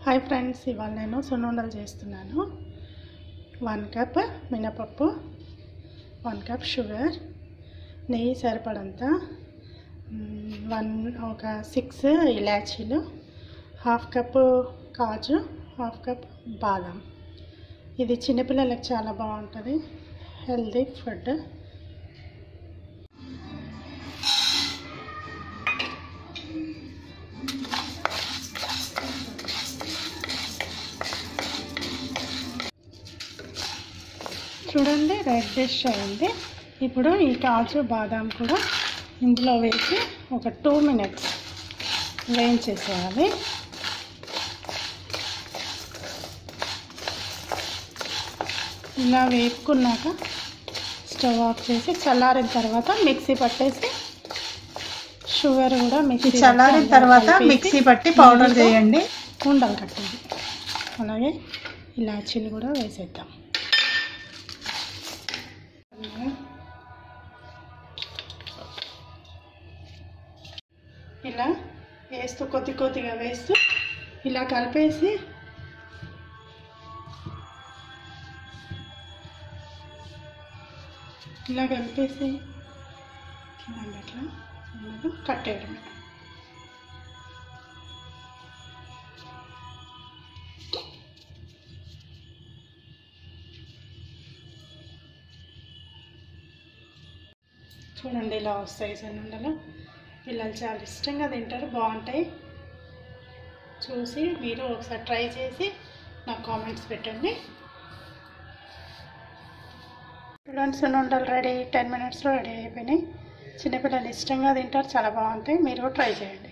hi friends ఇవాళ నేను సున్నుండలు చేస్తున్నాను వన్ కప్ మినపప్పు వన్ కప్ షుగర్ నెయ్యి సరిపడంత మ్, వన్ ఒక సిక్స్ ఇలాచీలు హాఫ్ కప్ కాజు హాఫ్ కప్ బాదం ఇది చిన్నపిల్లలకు చాలా బాగుంటుంది హెల్తీ ఫుడ్ చూడండి రెడ్ డిష్ అయింది ఇప్పుడు ఈ కాజు బాదాం కూడా ఇందులో వేసి ఒక టూ మినిట్స్ వేయించేసేయాలి ఇలా వేపుకున్నాక స్టవ్ ఆఫ్ చేసి చల్లారిన తర్వాత మిక్సీ పట్టేసి షుగర్ కూడా మిక్సీ ఇది చల్లారిన తర్వాత మిక్సీ పట్టి పౌడర్ చేయండి ఉండలు కట్టేది అలాగే ఇలాచీలు కూడా వేసేద్దాం ఇలా వేస్తూ కొద్ది కొద్దిగా వేస్తూ ఇలా కలిపేసి ఇలా కలిపేసి చూడండి అట్లా అలాగా కట్టేయడమే చూడండి ఇలా వస్తాయి సన్నుండలు పిల్లలు చాలా ఇష్టంగా తింటారు బాగుంటాయి చూసి మీరు ఒకసారి ట్రై చేసి నాకు కామెంట్స్ పెట్టండి చూడండి సున్నుండలు రెడీ టెన్ మినిట్స్లో రెడీ అయిపోయినాయి చిన్నపిల్లలు ఇష్టంగా తింటారు చాలా బాగుంటాయి మీరు కూడా ట్రై చేయండి